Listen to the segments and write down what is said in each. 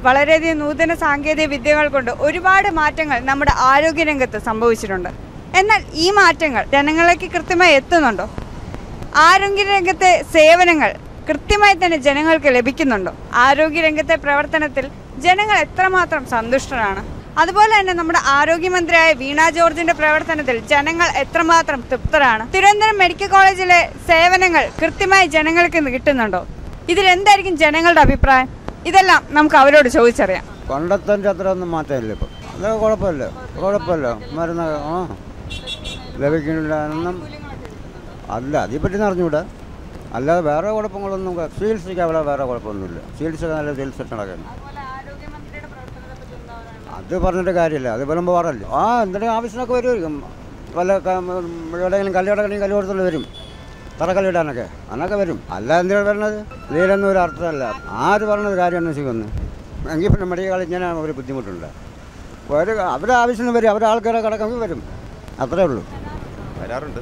വളരെയധികം നൂതന സാങ്കേതിക വിദ്യകൾ കൊണ്ട് ഒരുപാട് മാറ്റങ്ങൾ നമ്മുടെ ആരോഗ്യരംഗത്ത് സംഭവിച്ചിട്ടുണ്ട് എന്നാൽ ഈ മാറ്റങ്ങൾ ജനങ്ങളിലേക്ക് കൃത്യമായി എത്തുന്നുണ്ടോ ആരോഗ്യരംഗത്തെ സേവനങ്ങൾ കൃത്യമായി തന്നെ ജനങ്ങൾക്ക് ലഭിക്കുന്നുണ്ടോ ആരോഗ്യരംഗത്തെ പ്രവർത്തനത്തിൽ ജനങ്ങൾ എത്രമാത്രം സന്തുഷ്ടരാണ് അതുപോലെ തന്നെ നമ്മുടെ ആരോഗ്യമന്ത്രിയായ വീണ ജോർജിന്റെ പ്രവർത്തനത്തിൽ ജനങ്ങൾ എത്രമാത്രം തൃപ്തരാണ് തിരുവനന്തപുരം മെഡിക്കൽ കോളേജിലെ സേവനങ്ങൾ കൃത്യമായി ജനങ്ങൾക്ക് കിട്ടുന്നുണ്ടോ ഇതിലെന്തായിരിക്കും ജനങ്ങളുടെ അഭിപ്രായം ഇതെല്ലാം നമുക്ക് അവരോട് ചോദിച്ചറിയാം പണ്ടത്തെ അത്ര ഒന്നും മാറ്റമില്ല ഇപ്പം അതൊക്കെ കുഴപ്പമില്ല കുഴപ്പമില്ല മരുന്ന് ആ ലഭിക്കുന്നില്ല എന്നും അല്ല അതിനെപ്പറ്റി അറിഞ്ഞൂടാ അല്ലാതെ വേറെ കുഴപ്പങ്ങളൊന്നും ക- ചികിത്സയ്ക്ക് അവിടെ വേറെ കുഴപ്പമൊന്നുമില്ല ചികിത്സ നല്ല ചികിത്സ നടക്കുന്നു അത് പറഞ്ഞിട്ട് കാര്യമില്ല അത് വരുമ്പോൾ പറയല്ലോ ആ എന്തെങ്കിലും ആവശ്യത്തിനൊക്കെ വരുമായിരിക്കും വല്ല ക- എവിടെയെങ്കിലും കല്ലുകടക്കണമെങ്കിൽ കല്ല് കൊടുത്തുള്ള വരും തറക്കല്ലിടാനൊക്കെ അന്നൊക്കെ വരും അല്ല എന്തിനാണ് വരുന്നത് ഇതിലൊന്നും ഒരു അർത്ഥമല്ല ആര് പറഞ്ഞത് കാര്യം അന്വേഷിക്കുന്നു എങ്കിൽ പിന്നെ മെഡിക്കൽ കോളേജ് ഇങ്ങനെ ഒരു ബുദ്ധിമുട്ടുണ്ട് ഒരു അവരുടെ ആവശ്യത്തിന് വരും അവരുടെ ആൾക്കാരെ കിടക്കുമെങ്കിൽ വരും അത്രേ ഉള്ളൂ വരാറുണ്ട്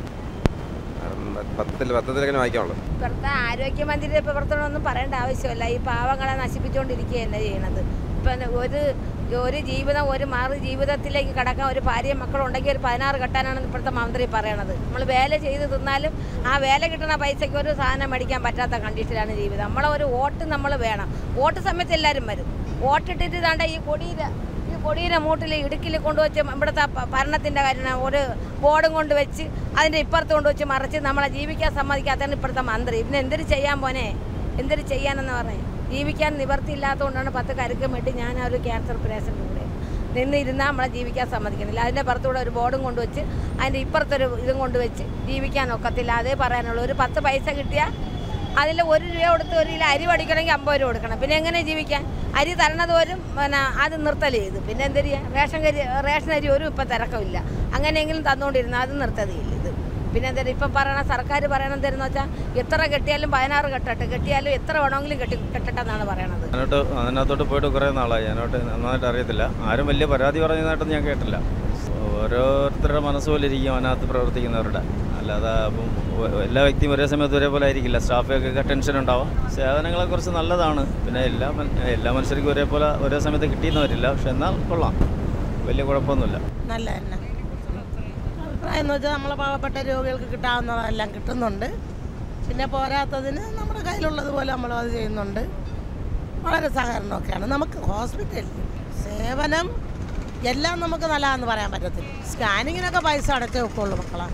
പത്തിൽ പത്തത്തിലൊക്കെ വായിക്കാനുള്ളൂ ഇപ്പോഴത്തെ ആരോഗ്യമന്ത്രിയുടെ പ്രവർത്തനമൊന്നും പറയേണ്ട ആവശ്യമില്ല ഈ പാവങ്ങളെ നശിപ്പിച്ചുകൊണ്ടിരിക്കുക തന്നെ ചെയ്യണത് ഇപ്പം ഒരു ഒരു ജീവിതം ഒരു മാറി ജീവിതത്തിലേക്ക് കടക്കാൻ ഒരു ഭാര്യയും മക്കളുണ്ടെങ്കിൽ ഒരു പതിനാറ് കെട്ടാനാണ് ഇപ്പോഴത്തെ മന്ത്രി പറയണത് നമ്മൾ വേല ചെയ്ത് തിന്നാലും ആ വേല കിട്ടുന്ന പൈസയ്ക്ക് ഒരു സാധനം മേടിക്കാൻ പറ്റാത്ത കണ്ടീഷനിലാണ് ജീവിതം നമ്മളെ ഒരു വോട്ട് നമ്മൾ വേണം വോട്ട് സമയത്ത് എല്ലാവരും വരും വോട്ടിട്ടിട്ട് ഇതാണ്ട ഈ കൊടിയില ഈ കൊടിയിലെ മൂട്ടിൽ ഇടുക്കിൽ കൊണ്ടുവച്ച് ഇവിടുത്തെ പ- ഭരണത്തിൻ്റെ കാര്യം ഒരു ബോർഡും കൊണ്ട് വെച്ച് അതിൻ്റെ ഇപ്പുറത്ത് കൊണ്ടുവച്ച് മറിച്ച് നമ്മളെ ജീവിക്കാൻ സമ്മതിക്കാത്തതാണ് ഇപ്പോഴത്തെ മന്ത്രി പിന്നെ എന്തൊരു ചെയ്യാൻ പോനെ എന്തൊരു ചെയ്യാനെന്ന് പറഞ്ഞേ ജീവിക്കാൻ നിവർത്തിയില്ലാത്തതുകൊണ്ടാണ് പത്ത് കരുക്കം വേണ്ടി ഞാൻ ആ ഒരു ക്യാൻസർ പേഷ്യൻ്റ് കൂടെ നിന്നിരുന്നാൽ നമ്മളെ ജീവിക്കാൻ സമ്മതിക്കുന്നില്ല അതിൻ്റെ പുറത്തൂടെ ഒരു ബോർഡും കൊണ്ടുവച്ച് അതിൻ്റെ ഇപ്പുറത്തൊരു ഇതും കൊണ്ടുവച്ച് ജീവിക്കാൻ ഒക്കത്തില്ല അതേ പറയാനുള്ളൂ ഒരു പത്ത് പൈസ കിട്ടിയാൽ അതിൽ ഒരു രൂപ കൊടുത്ത് ഒരു കിലോ അരി പഠിക്കണമെങ്കിൽ അമ്പത് രൂപ കൊടുക്കണം പിന്നെ എങ്ങനെ ജീവിക്കാൻ അരി തരണത് പോലും പിന്നെ അത് നിർത്തൽ ചെയ്തു പിന്നെ എന്തൊരു ചെയ്യാൻ? റേഷൻ കരി റേഷൻ അരി ഒരു ഇപ്പം തിരക്കമില്ല അങ്ങനെയെങ്കിലും തന്നുകൊണ്ടിരുന്നു അത് നിർത്തതില്ല ഇത് പിന്നെ എന്തായാലും ഇപ്പം പറയണ സർക്കാർ പറയണത് എന്തായിരുന്നു വെച്ചാൽ എത്ര കെട്ടിയാലും പതിനാറ് കെട്ടട്ടെ കെട്ടിയാലും എത്ര വേണമെങ്കിലും കെട്ടി കെട്ടട്ടെ എന്നാണ് പറയണത് അതിനോട്ട് അതിനകത്തോട്ട് പോയിട്ട് കുറേ നാളായി അതിനോട്ട് നന്നായിട്ട് അറിയത്തില്ല ആരും വലിയ പരാതി പറഞ്ഞതായിട്ടൊന്നും ഞാൻ കേട്ടില്ല ഓരോരുത്തരുടെ മനസ്സ് പോലെ ഇരിക്കും അതിനകത്ത് പ്രവർത്തിക്കുന്നവരുടെ അല്ലാതെ അപ്പം ഒ- എല്ലാ വ്യക്തിയും ഒരേ സമയത്ത് ഒരേപോലെ ആയിരിക്കില്ല സ്റ്റാഫൊക്കെ ടെൻഷൻ ഉണ്ടാവും സേവനങ്ങളെ കുറിച്ച് നല്ലതാണ് പിന്നെ എല്ലാ മൻ- എല്ലാ മനുഷ്യർക്കും ഒരേപോലെ ഒരേ സമയത്ത് കിട്ടിയെന്ന് വരില്ല പക്ഷെ എന്നാൽ കൊള്ളാം വലിയ കുഴപ്പമൊന്നുമില്ല നല്ല തന്നെ അഭിപ്രായം എന്ന് വെച്ചാൽ നമ്മളെ പാവപ്പെട്ട രോഗികൾക്ക് കിട്ടാവുന്നതെല്ലാം കിട്ടുന്നുണ്ട് പിന്നെ പോരാത്തതിന് നമ്മുടെ കയ്യിലുള്ളതുപോലെ നമ്മൾ അത് ചെയ്യുന്നുണ്ട് വളരെ സഹകരണമൊക്കെയാണ് നമുക്ക് ഹോസ്പിറ്റലിൽ സേവനം എല്ലാം നമുക്ക് നല്ലതാണെന്ന് പറയാൻ പറ്റത്തില്ല സ്കാനിങ്ങിനൊക്കെ പൈസ അടച്ചേ വെക്കുള്ളൂ മക്കളെ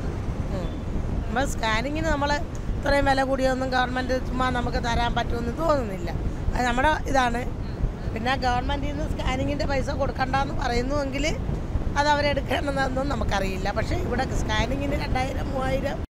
നമ്മൾ സ്കാനിങ്ങിന് നമ്മൾ ഇത്രയും വില കൂടിയൊന്നും ഗവൺമെൻറ് ചുമ്മാ നമുക്ക് തരാൻ പറ്റുമെന്ന് തോന്നുന്നില്ല അത് നമ്മുടെ ഇതാണ് പിന്നെ ഗവൺമെൻറ്റിൽ നിന്ന് സ്കാനിങ്ങിൻ്റെ പൈസ കൊടുക്കണ്ടെന്ന് പറയുന്നുവെങ്കിൽ അത് അവരെടുക്കണമെന്നൊന്നും നമുക്കറിയില്ല പക്ഷേ ഇവിടെ സ്കാനിങ്ങിന് രണ്ടായിരം മൂവായിരം